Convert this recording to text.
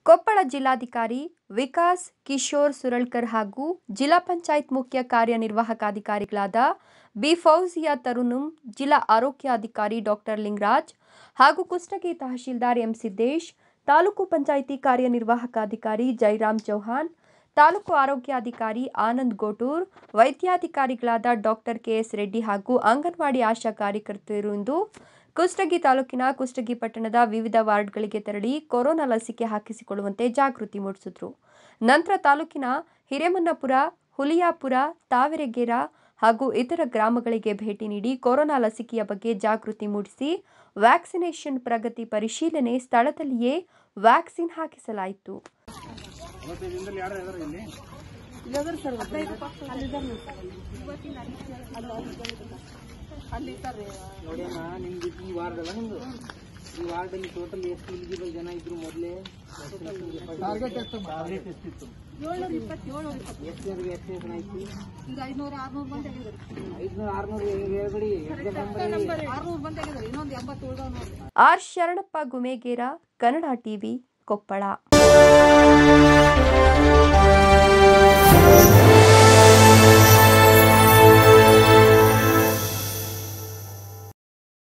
ಕೊಪ್ಪಳ ಜಿಲ್ಲಾಧಿಕಾರಿ ವಿಕಾಸ್ ಕಿಶೋರ್ ಸುರಳ್ಕರ್ ಹಾಗೂ ಜಿಲ್ಲಾ ಪಂಚಾಯತ್ ಮುಖ್ಯ ಕಾರ್ಯನಿರ್ವಾಹಕಾಧಿಕಾರಿಗಳಾದ ಬಿ ಫೌಜಿಯಾ ತರುಣುಂ ಜಿಲ್ಲಾ ಆರೋಗ್ಯಾಧಿಕಾರಿ ಡಾಕ್ಟರ್ ಲಿಂಗರಾಜ್ ಹಾಗೂ ಕುಷ್ಟಗಿ ತಹಶೀಲ್ದಾರ್ ಎಂ ಸಿದ್ದೇಶ್ ತಾಲೂಕು ಪಂಚಾಯಿತಿ ಕಾರ್ಯನಿರ್ವಾಹಕಾಧಿಕಾರಿ ಜೈರಾಮ್ ಚೌಹಾಣ್ ತಾಲೂಕು ಆರೋಗ್ಯಾಧಿಕಾರಿ ಆನಂದ್ ಗೋಟೂರ್ ವೈದ್ಯಾಧಿಕಾರಿಗಳಾದ ಡಾಕ್ಟರ್ ಕೆಎಸ್ ರೆಡ್ಡಿ ಹಾಗೂ ಅಂಗನವಾಡಿ ಆಶಾ ಕಾರ್ಯಕರ್ತರು ಇಂದು ಕುಷ್ಟಗಿ ತಾಲೂಕಿನ ಕುಷ್ಟಗಿ ಪಟ್ಟಣದ ವಿವಿಧ ವಾರ್ಡ್ಗಳಿಗೆ ತೆರಳಿ ಕೊರೋನಾ ಲಸಿಕೆ ಹಾಕಿಸಿಕೊಳ್ಳುವಂತೆ ಜಾಗೃತಿ ಮೂಡಿಸಿದ್ರು ನಂತರ ತಾಲೂಕಿನ ಹಿರೇಮನ್ನಪುರ ಹುಲಿಯಾಪುರ ತಾವರೆಗೇರ ಹಾಗೂ ಇತರ ಗ್ರಾಮಗಳಿಗೆ ಭೇಟಿ ನೀಡಿ ಕೊರೋನಾ ಲಸಿಕೆಯ ಬಗ್ಗೆ ಜಾಗೃತಿ ಮೂಡಿಸಿ ವ್ಯಾಕ್ಸಿನೇಷನ್ ಪ್ರಗತಿ ಪರಿಶೀಲನೆ ಸ್ಥಳದಲ್ಲಿಯೇ ವ್ಯಾಕ್ಸಿನ್ ಹಾಕಿಸಲಾಯಿತು ನೋಡಿ ಅಣ್ಣ ನಿಮ್ದು ಈ ವಾರ್ಡ್ ಅಲ್ಲ ನಿಮ್ದು ಈ ವಾರ್ಡ್ ಅಲ್ಲಿ ಟೋಟಲ್ ಎಷ್ಟು ಎಲಿಜಿಬಲ್ ಜನ ಇದ್ರು ಮೊದಲೇ ಟಾರ್ಗೆಟ್ ಎಷ್ಟಿತ್ತು ಎಷ್ಟು ಜನರಿಗೆ ಎಷ್ಟು ಜನ ಐತಿ ಐದ್ನೂರು ಆರ್ನೂರು ಹೇಳ್ಬೇಡಿ ಆರ್ ಶರಣಪ್ಪ ಗುಮೇಗೇರ ಕನ್ನಡ ಟಿವಿ ಕೊಪ್ಪಳ